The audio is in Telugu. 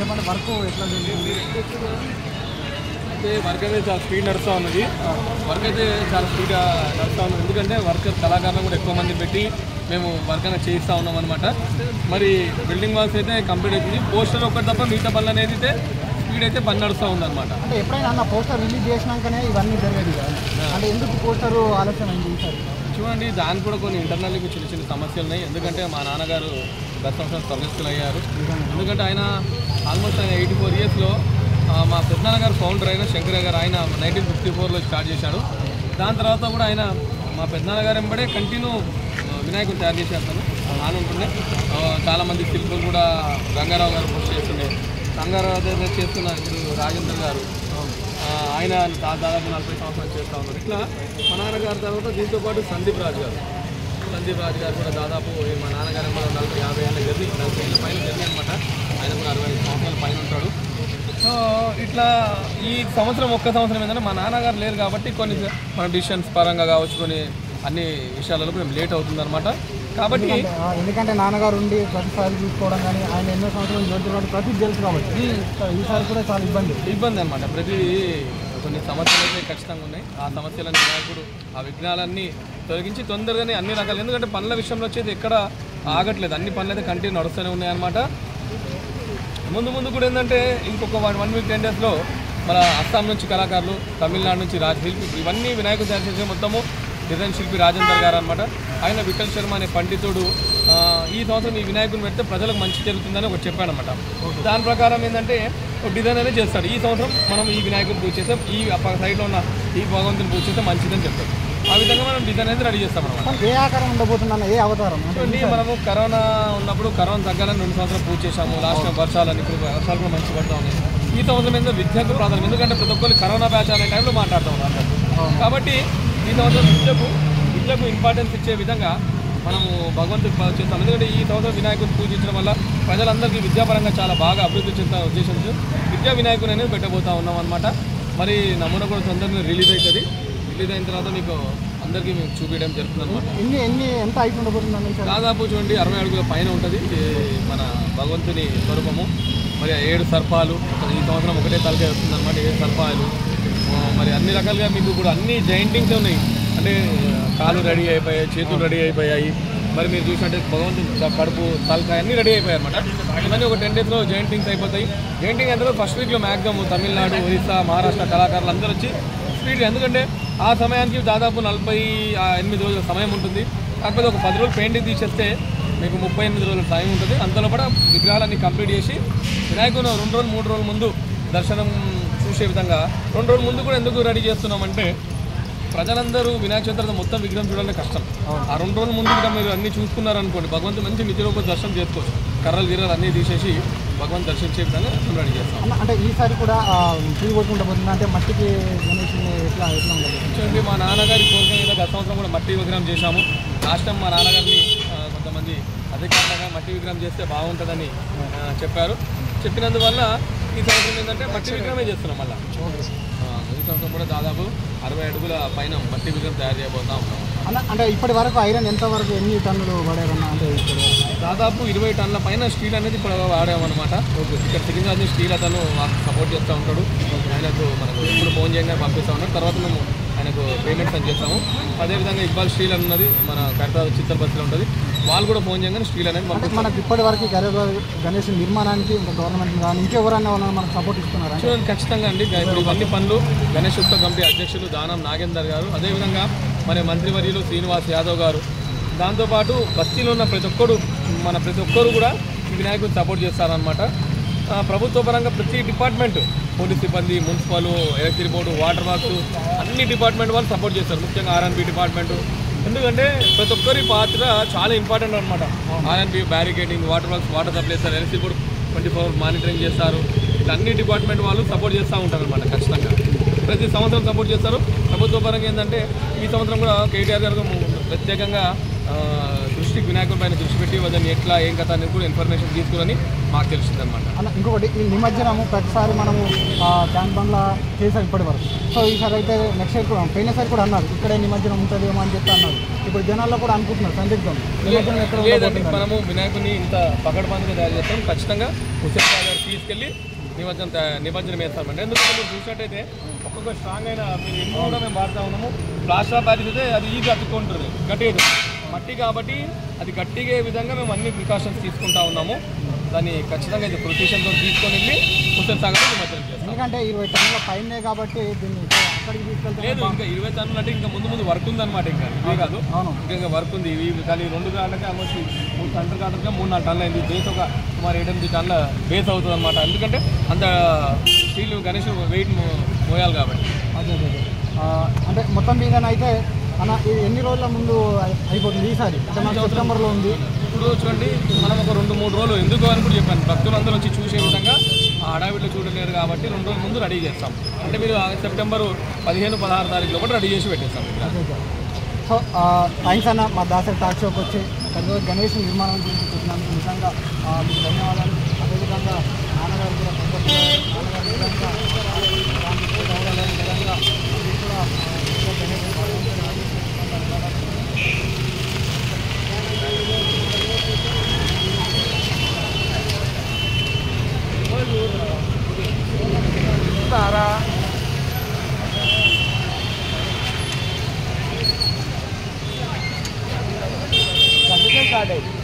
చెప్పండి వర్క్ ఎట్లా జరుగుతుంది అయితే వర్క్ అయితే చాలా స్పీడ్ నడుస్తూ ఉన్నది వర్క్ అయితే చాలా స్పీడ్గా నడుస్తూ ఉన్నది ఎందుకంటే వర్క్ కళాకారులను కూడా ఎక్కువ మంది పెట్టి మేము వర్క్ అనేది చేయిస్తూ ఉన్నాం అనమాట మరి బిల్డింగ్ వర్క్స్ అయితే కంప్లీట్ అవుతుంది పోస్టర్ ఒకటి తప్ప మిగతా పనులు అనేది అయితే స్పీడ్ అయితే పని నడుస్తూ ఉందన్నమాట అంటే ఎప్పుడైనా అన్న పోస్టర్ రిలీజ్ చేసినాకనే ఇవన్నీ జరిగేది కదా అంటే ఎందుకు పోస్టర్ ఆలస్యం అయింది ఈసారి చూడండి దానికి కూడా కొన్ని ఇంటర్నల్ చిన్న చిన్న సమస్యలు ఉన్నాయి ఎందుకంటే మా నాన్నగారు గత సంవత్సరం స్వర్గస్థులు అయ్యారు ఎందుకంటే ఆయన ఆల్మోస్ట్ ఆయన ఎయిటీ ఫోర్ ఇయర్స్లో మా పెద్దనాన్న గారు ఫౌండర్ అయిన శంకరయ్య గారు ఆయన నైన్టీన్ ఫిఫ్టీ ఫోర్లో స్టార్ట్ చేశాడు దాని తర్వాత కూడా ఆయన మా పెద్దనాన్న గారు వెంబడే కంటిన్యూ వినాయకుడు తయారు చేసేస్తాను నాన్న ఉంటుండే ఆ, చాలామంది శిల్పులు కూడా గంగారావు గారు కృషి చేస్తుండే గంగారావు దగ్గర చేస్తున్న ఇప్పుడు రాజేంద్ర గారు ఆ, ఆయన దా- దాదాపు నలభై సంవత్సరాలు చేస్తూ ఉన్నారు ఇట్లా మా నాన్నగారి తర్వాత దీంతో పాటు సందీప్ రాజు గారు సందీప్ రాజు గారు కూడా దాదాపు ఈ మా నాన్నగారు కూడా నలభై యాభై ఏళ్ళ జర్నీ నలభై ఏళ్ళ పైన జర్నీ అనమాట ఆయన కూడా అరవై ఐదు సంవత్సరాల పైన ఉంటాడు సో ఇట్లా ఈ సంవత్సరం ఒక్క సంవత్సరం ఏంటంటే మా నాన్నగారు లేరు కాబట్టి కొన్ని మన డిసిషన్స్ పరంగా కావచ్చు కొన్ని అన్ని విషయాలలో కొంచెం లేట్ అవుతుందన్నమాట కాబట్టి ఆ, ఎందుకంటే నాన్నగారు ఉండి ప్రతి ఫైల్ చూసుకోవడం కానీ ఆయన ఎన్నో సంవత్సరాలు జరుగుతున్నట్టు ప్రతి తెలుసు కాబట్టి సో ఈసారి కూడా చాలా ఇబ్బంది ఇబ్బంది అనమాట ప్రతి కొన్ని సమస్యలు అయితే ఖచ్చితంగా ఉన్నాయి ఆ సమస్యలన్నీ వినాయకుడు ఆ విఘ్నాలన్నీ తొలగించి తొందరగానే అన్ని రకాలు ఎందుకంటే పనుల విషయంలో వచ్చేది ఎక్కడ ఆగట్లేదు అన్ని పనులు అయితే కంటిన్యూ నడుస్తూనే ఉన్నాయన్నమాట ముందు ముందు కూడా ఏంటంటే ఇంకొక వన్ వన్ వీక్ టెన్ డేస్లో మన అస్సాం నుంచి కళాకారులు తమిళనాడు నుంచి రాజ్ శిల్పి ఇవన్నీ వినాయకుడు తయారు చేసే మొత్తము డిజైన్ శిల్పి రాజేందర్ గారు అనమాట ఆయన విఠల్ శర్మ అనే పండితుడు ఆ, ఈ సంవత్సరం ఈ వినాయకుడిని పెడితే ప్రజలకు మంచి జరుగుతుందని ఒకటి చెప్పాడనమాట దాని ప్రకారం ఏంటంటే ఒక డిజైన్ అనేది చేస్తాడు ఈ సంవత్సరం మనం ఈ వినాయకుడిని పూజ చేస్తే ఈ సైడ్లో ఉన్న ఈ భగవంతుని పూజ చేస్తే మంచిదని చెప్తాడు ఆ విధంగా మనం డిజైన్ అనేది రెడీ చేస్తాం అనమాట కానీ ఏ ఆకారం ఉండబోతుందన్న ఏ అవతారం అంటే చూడండి మనము కరోనా ఉన్నప్పుడు కరోనా తగ్గాలని రెండు సంవత్సరాలు పూజ చేశాము లాస్ట్ టైం వర్షాలని ఇప్పుడు వర్షాలు కూడా మంచి పడతా ఉన్నాయి ఈ సంవత్సరం ఏంటో విద్యకు ప్రాధాన్యం ఎందుకంటే ప్రతి ఒక్కరు కరోనా బ్యాచ్ అనే టైంలో మాట్లాడుతూ ఉన్నారు అందరూ. కాబట్టి ఈ సంవత్సరం విద్యకు విద్యకు ఇంపార్టెన్స్ ఇచ్చే విధంగా మనము భగవంతుడికి పూజ చేస్తాం ఎందుకంటే ఈ సంవత్సరం వినాయకుడిని పూజించడం వల్ల ప్రజలందరికీ విద్యాపరంగా చాలా బాగా అభివృద్ధి చెందుతా ఉద్దేశంతో విద్యా వినాయకుని అనేది పెట్టబోతా ఉన్నాం అనమాట మరి నమూనా కూడా తొందరగా రిలీజ్ అవుతుంది రిలీజ్ అయిన తర్వాత మీకు అందరికీ మేము చూపించడం జరుగుతుంది అనమాట ఎన్ని ఎన్ని ఎంత హైట్ ఉండబోతుందన్న ఈసారి దాదాపు చూడండి అరవై అడుగుల పైన ఉంటుంది ఈ మన భగవంతుని స్వరూపము మరి ఆ ఏడు సర్పాలు ఈ సంవత్సరం ఒకటే తలకాయ వస్తుంది అనమాట ఏడు సర్పాలు ఆ, మరి అన్ని రకాలుగా మీకు కూడా అన్ని జైంటింగ్స్ ఉన్నాయి అంటే ఆ, కాలు రెడీ అయిపోయాయి చేతులు రెడీ అయిపోయాయి మరి మీరు చూసినట్టే భగవంతుని క- కడుపు తలకాయ అన్ని రెడీ అయిపోయాయి అనమాట ఇవన్నీ ఒక టెన్ డేస్లో జైంటింగ్స్ అయిపోతాయి జైంటింగ్ అంటే ఫస్ట్ వీక్లో మ్యాక్సిమం తమిళనాడు ఒరిస్సా మహారాష్ట్ర కళాకారులు అందరూ వచ్చి స్పీడ్ ఎందుకంటే ఆ సమయానికి దాదాపు నలభై ఆ, ఎనిమిది రోజుల సమయం ఉంటుంది కాకపోతే ఒక పది రోజులు పెయింటింగ్ తీసేస్తే మీకు ముప్పై ఎనిమిది రోజుల టైం ఉంటుంది అంతలో కూడా విగ్రహాలన్నీ కంప్లీట్ చేసి వినాయకుని రెండు రోజులు మూడు రోజుల ముందు దర్శనం చూసే విధంగా రెండు రోజుల ముందు కూడా ఎందుకు రెడీ చేస్తున్నామంటే ప్రజలందరూ వినాయక చవితి తర్వాత మొత్తం విగ్రహం చూడాలంటే కష్టం ఆ రెండు రోజుల ముందు కూడా మీరు అన్ని చూసుకున్నారనుకోండి భగవంతు మంచి నిత్యరూప దర్శనం చేసుకోవచ్చు కర్రలు గిర్రలు అన్నీ తీసేసి భగవంతు దర్శించే విధంగా మేము రెడీ చేస్తాం అన్న అంటే ఈసారి కూడా ఫ్రీ వర్క్ ఉండబోతుంది అంటే మట్టికి గణేషుని ఎట్లా ఎట్లా ఉండబోతుంది చూడండి మా నాన్నగారి కోరిక మీద గత సంవత్సరం కూడా మట్టి విగ్రహం చేశాము లాస్ట్ టైం మా నాన్నగారిని ఆ, కొంతమంది అధికారులుగా మట్టి విగ్రహం చేస్తే బాగుంటుందని ఆ, చెప్పారు చెప్పినందువల్ల ఈ సంవత్సరం ఏంటంటే మట్టి విగ్రహమే చేస్తున్నాం మళ్ళీ ఈ సంవత్సరం కూడా దాదాపు అరవై అడుగుల పైన మట్టి విగ్రహం తయారు చేయబోతా ఉన్నాం అన్న అంటే ఇప్పటి వరకు ఐరన్ ఎంత వరకు ఎన్ని టన్నులు పడేవన్న అంటే ఇప్పుడు దాదాపు ఇరవై టన్నుల పైన స్టీల్ అనేది ఇప్పుడు వాడామన్నమాట ఇక్కడ సికింద్రాబాద్ స్టీల్ అతను మాకు సపోర్ట్ చేస్తూ ఉంటాడు ఆయనకు మనకు ఎప్పుడు ఫోన్ చేయగానే పంపిస్తూ ఉంటాడు తర్వాత మేము ఆయనకు పేమెంట్స్ అని చేస్తాము అదేవిధంగా ఇక్బాల్ స్టీల్ అని ఉన్నది మన కరెక్ట్ చిత్తలపతిలో ఉంటుంది వాళ్ళు కూడా ఫోన్ చేయగానే స్టీల్ అనేది అంటే పంపిస్తారు మనకి ఇప్పటి వరకు గణేష్ గణేష్ నిర్మాణానికి ఇంకా గవర్నమెంట్ కానీ ఇంకెవరన్నా ఉన్న మనకు సపోర్ట్ ఇస్తున్నారా చూడండి ఖచ్చితంగా అండి ఇప్పుడు ఇవన్నీ పనులు గణేష్ ఉత్సవ కమిటీ అధ్యక్షులు దానం నాగేందర్ గారు అదేవిధంగా మరి మంత్రివర్యులు శ్రీనివాస్ యాదవ్ గారు దాంతోపాటు బస్తీలో ఉన్న ప్రతి ఒక్కరు మన ప్రతి ఒక్కరు కూడా ఈ వినాయకుడిని సపోర్ట్ చేస్తారనమాట ఆ, ప్రభుత్వ పరంగా ప్రతి డిపార్ట్మెంట్ పోలీస్ సిబ్బంది municipal electric board water works అన్ని డిపార్ట్మెంట్ వాళ్ళు సపోర్ట్ చేస్తారు ముఖ్యంగా ఆర్ఎన్బి డిపార్ట్మెంట్ ఎందుకంటే ప్రతి ఒక్కరి పాత్ర చాలా ఇంపార్టెంట్ అనమాట R N B barricading water works water supply చేస్తారు electric board twenty four monitoring చేస్తారు ఇట్లా అన్ని డిపార్ట్మెంట్ వాళ్ళు సపోర్ట్ చేస్తూ ఉంటారు అనమాట ఖచ్చితంగా ప్రతి సంవత్సరం సపోర్ట్ చేస్తారు ప్రభుత్వ పరంగా ఏంటంటే ఈ సంవత్సరం కూడా కేటీఆర్ గారు ప్రత్యేకంగా ఆ, దృష్టికి వినాయకుడి పైన దృష్టి పెట్టి దాన్ని ఎట్లా ఏం కథ అనేది కూడా ఇన్ఫర్మేషన్ తీసుకుని మాకు తెలిసిందనమాట అన్న ఇంకొకటి ఈ నిమజ్జనము ప్రతిసారి మనము ఆ, ట్యాంక్ బండ్ల చేసాం ఇప్పటి వరకు సో ఈసారి అయితే నెక్స్ట్ ఇయర్ కూడా పోయినసారి కూడా అన్నారు ఇక్కడే నిమజ్జనం ఉంటుందేమో అని చెప్పి అన్నారు ఇప్పుడు జనాల్లో కూడా అనుకుంటున్నారు సందిగ్ధం నిమజ్జనం ఎక్కడ లేదండి ఉండబోతుందని. మనము వినాయకుడిని ఇంత పకడ్బందీగా తయారు చేస్తాం ఖచ్చితంగా హుసేన్ సాగర్ తీసుకెళ్ళి నిమజ్జనం తయా- నిమజ్జనం వేస్తామండి ఎందుకంటే మీరు చూసినట్టయితే ఒక్కొక్క స్ట్రాంగ్ అయిన మీరు ఎక్కువ కూడా మేము వాడుతూ ఉన్నాము ప్లాస్టర్ ఆఫ్ ప్యారిస్ అయితే అది ఈజీ అతుక్కుంటుంది గట్టిగా మట్టి కాబట్టి అది గట్టిగే విధంగా మేము అన్ని ప్రికాషన్స్ తీసుకుంటా ఉన్నాము దాన్ని ఖచ్చితంగా ఇది ప్రొటెక్షన్తో తీసుకొని వెళ్ళి హుస్సేన్ సాగర్ నిమజ్జనం చేస్తాం ఎందుకంటే ఇరవై టన్నుల పైనే కాబట్టి దీన్ని ఇక్కడ అక్కడికి తీసుకెళ్తే లేదు ఇంకా ఇరవై టన్నులు అంటే ఇంకా ముందు ముందు వర్క్ ఉందన్నమాట ఇంకా ఇవే కాదు అవును ఇంకా ఇంకా వర్క్ ఉంది ఇవి కానీ రెండు గంటలకి ఆల్మోస్ట్ మూడు టన్నులు కాదు మూడు నాలుగు టన్నులు అయింది బేస్ ఒక సుమారు ఏడెనిమిది టన్నుల బేస్ అవుతుంది అనమాట ఎందుకంటే అంత స్టీల్ గణేష్ వెయిట్ మోయాలి కాబట్టి అదే అదే అదే. ఆ, అంటే మొత్తం మీదనైతే అన్న ఇది ఎన్ని రోజుల ముందు అయి- అయిపోతుంది ఈసారి అంటే మనకు సెప్టెంబర్లో ఉంది ఇప్పుడు చూడండి మనం ఒక రెండు మూడు రోజులు ఎందుకు అని కూడా చెప్పాను భక్తులందరూ వచ్చి చూసే విధంగా ఆ హడావిడిలో చూడలేరు కాబట్టి రెండు రోజుల ముందు రెడీ చేస్తాం అంటే మీరు ఆ సెప్టెంబర్ పదిహేను పదహారు తారీఖులో కూడా రెడీ చేసి పెట్టేస్తాం ఇక్కడ. అదే అదే. సో థ్యాంక్స్ అన్న మా దాసరి టాక్ షోకి వచ్చి పెద్ద గణేష్ నిర్మాణం గురించి చెప్పినందుకు నిజంగా ఆ, మీకు ధన్యవాదాలు అదేవిధంగా నాన్నగారు కూడా పెద్ద నాన్నగారు నిజంగా దాన్ని కూడా గౌరవం విధంగా మీరు కూడా ఆ, పెద్ద గణేష్ భగవంతుని ఆశీస్సులు అందుకే స్టార్ట్ అయింది